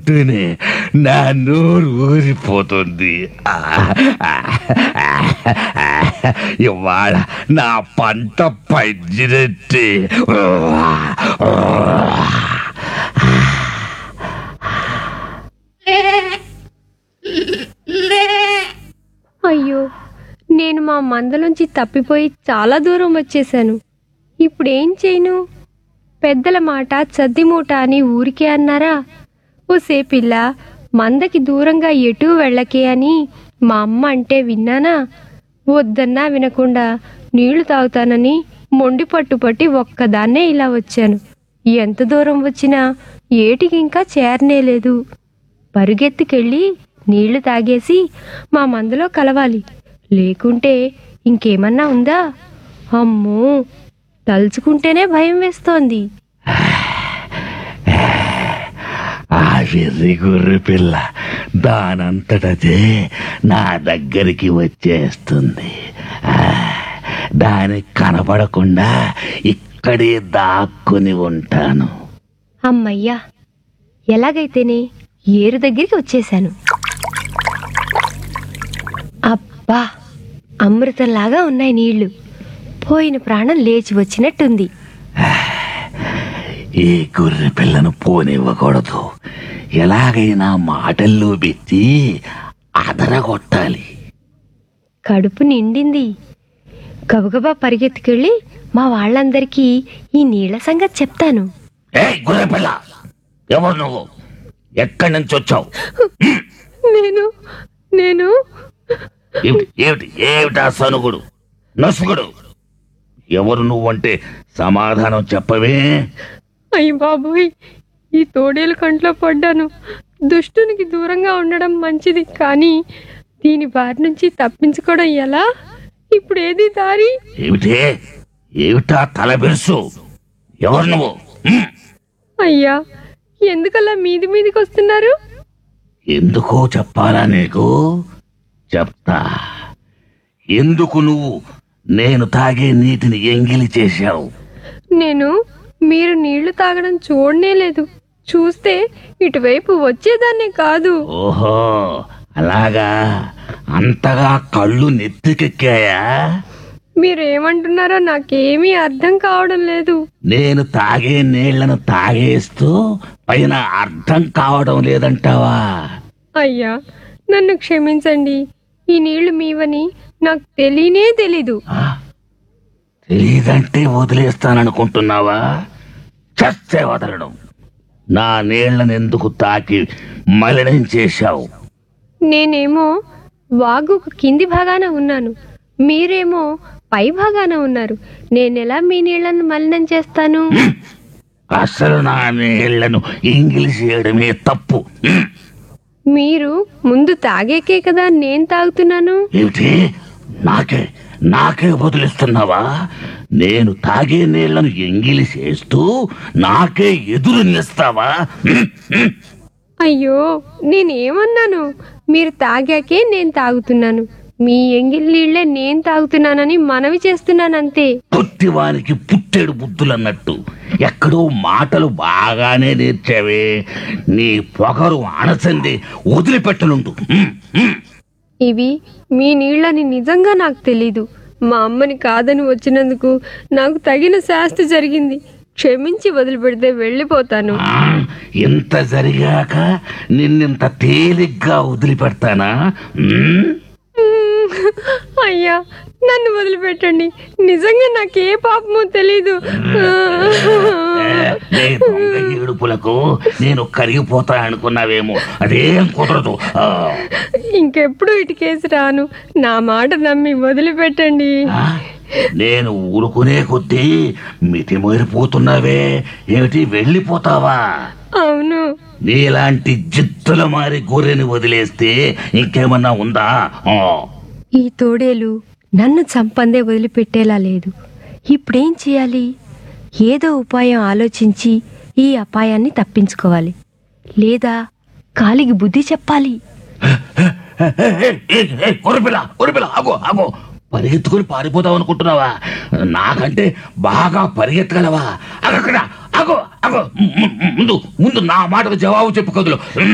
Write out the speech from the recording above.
తలుచుకుంటూనే నా నోరు ఊరిపోతుంది ఆ, ఆ, ఆ, ఇవాళ నా పంట పంచినట్టే అయ్యో నేను మా మందలోంచి తప్పిపోయి చాలా దూరం వచ్చేశాను ఇప్పుడేం చేయను పెద్దల మాట చద్ది మూట అని ఊరికే అన్నారా ఓసే పిల్ల మందకి దూరంగా ఎటూ వెళ్ళకే అని మా అమ్మ అంటే విన్నానా వద్దన్నా వినకుండా నీళ్లు తాగుతానని మొండి పట్టు పట్టి ఒక్కదాన్నే ఇలా వచ్చాను ఎంత దూరం వచ్చినా ఏటికి ఇంకా చేరనేలేదు పరుగెత్తుకెళ్ళి నీళ్లు తాగేసి మా మందులో కలవాలి లేకుంటే ఇంకేమన్నా ఉందా అమ్మో తలుచుకుంటేనే భయం వేస్తోంది ఆ వెర్రి గొర్రె పిల్ల దానంతటదే నా దగ్గరికి వచ్చేస్తుంది ఆ, దానికి కనపడకుండా ఇక్కడే దాక్కుని ఉంటాను అమ్మయ్యా ఎలాగైతేనే ఏరు దగ్గరికి వచ్చేశాను అబ్బా అమృతంలాగా ఉన్నాయి నీళ్లు పోయిన ప్రాణం లేచి వచ్చినట్టుంది ఈ గొర్రె పిల్లను పోనివ్వకూడదు ఎలాగైనా మాటల్లో పెట్టి అదరగొట్టాలి కడుపు నిండింది గబగబా పరిగెత్తుకెళ్ళి మా వాళ్ళందరికీ ఈ నీళ్ల సంగతి చెప్తాను ఏ గొర్రె పిల్ల ఎవరు నువ్వు ఎక్కడి నుంచి వచ్చావు నేను నేను ఏమిటి ఏమిటి ఏమిటా సనుగుడు నసుగుడు ఎవరు నువ్వంటే సమాధానం చెప్పవే అయ్య బాబోయ్ ఈ తోడేలు కంట్లో పడ్డాను దుష్టునికి దూరంగా ఉండడం మంచిది కానీ దీని బారి నుంచి తప్పించుకోవడం ఎలా ఇప్పుడు ఏది దారి ఏమిటే ఏమిటా తల పెరుసు ఎవరు నువ్వు హ్మ్? అయ్యా ఎందుకలా మీది మీదికి వస్తున్నారు ఎందుకో చెప్పాలా నీకు చెప్తా ఎందుకు నువ్వు నేను తాగే నీటిని ఎంగిలి చేశావు నేను మీరు నీళ్లు తాగడం చూడనే లేదు చూస్తే ఇటువైపు వచ్చేదాన్నే కాదు ఓహో అలాగా అంతగా కళ్ళు నెత్తికెక్కాయా మీరేమంటున్నారో నాకేమీ అర్థం కావడం లేదు నేను తాగే నీళ్లను తాగేస్తూ పైన అర్థం కావడం లేదంటావా అయ్యా నన్ను క్షమించండి ఈ నీళ్లు మీవని నాకు తెలియనే తెలీదు ఆ? తెలీదంటే వదిలేస్తాననుకుంటున్నావా చస్తే వదలడం నా నీళ్లను ఎందుకు తాకి మలినం చేశావు నేనేమో వాగుకు కింది భాగాన ఉన్నాను మీరేమో పై భాగాన ఉన్నారు నేనెలా మీ నీళ్లను మలినం చేస్తాను అసలు నా నీళ్లను ఇంగిలిస్ చేయడమే తప్పు హ్మ్. మీరు ముందు తాగేకే కదా నేను తాగుతున్నాను ఏమిటి నాకే నాకే వదిలిస్తున్నావా నేను తాగే నీళ్లను ఎంగిలి చేస్తూ నాకే ఎదురు నిలుస్తావా హ్మ్, హ్మ్. అయ్యో నేనేమన్నాను మీరు తాగాకే నేను తాగుతున్నాను మీ ఎంగిల్ నీళ్లే నేను తాగుతున్నానని మనవి చేస్తున్నానంతే పుట్టివానికి పుట్టెడు బుద్ధులన్నట్టు ఎక్కడో మాటలు బాగానే నేర్చావే నీ పొగరు అణసంది వదిలిపెట్టనుండు హ్మ్, హ్మ్. ఇవి మీ నీళ్ళని నిజంగా నాకు తెలీదు మా అమ్మని కాదని వచ్చినందుకు నాకు తగిన శాస్తి జరిగింది క్షమించి వదిలిపెడితే వెళ్ళిపోతాను ఆ, ఇంత జరిగాక నిన్నింత తేలిగ్గా వదిలిపెడతానా హ్మ్? అయ్యా నన్ను వదిలిపెట్టండి నిజంగా నాకు ఏ పాపమో తెలీదు నీ దొంగ ఏడుపులకు నేను కరిగిపోతా అనుకున్నావేమో అదేం కుదరదు ఆ, ఇంకెప్పుడు ఇటుకేసి రాను నా మాట నమ్మి వదిలిపెట్టండి ఆ, నేను ఊరుకునే కొద్దీ మితిమీరిపోతున్నావే ఏమిటి వెళ్ళిపోతావా అవును నీలాంటి జిత్తుల మారి గొర్రెని వదిలేస్తే ఇంకేమన్నా ఉందా ఆ, ఈ తోడేలు నన్ను చంపందే వదిలిపెట్టేలా లేదు ఇప్పుడేం చేయాలి ఏదో ఉపాయం ఆలోచించి ఈ అపాయాన్ని తప్పించుకోవాలి లేదా కాలికి బుద్ధి చెప్పాలి ఏ, ఏ, ఏ, ఏ, గొర్రెపిల్ల గొర్రెపిల్ల ఆగో ఆగో పరిగెత్తుకుని పారిపోతావు అనుకుంటున్నావా నాకంటే బాగా పరిగెత్తగలవా అక్కడ ఆగో ఆగో ము- ము- ముందు ముందు నా మాటకు జవాబు చెప్పు కదులు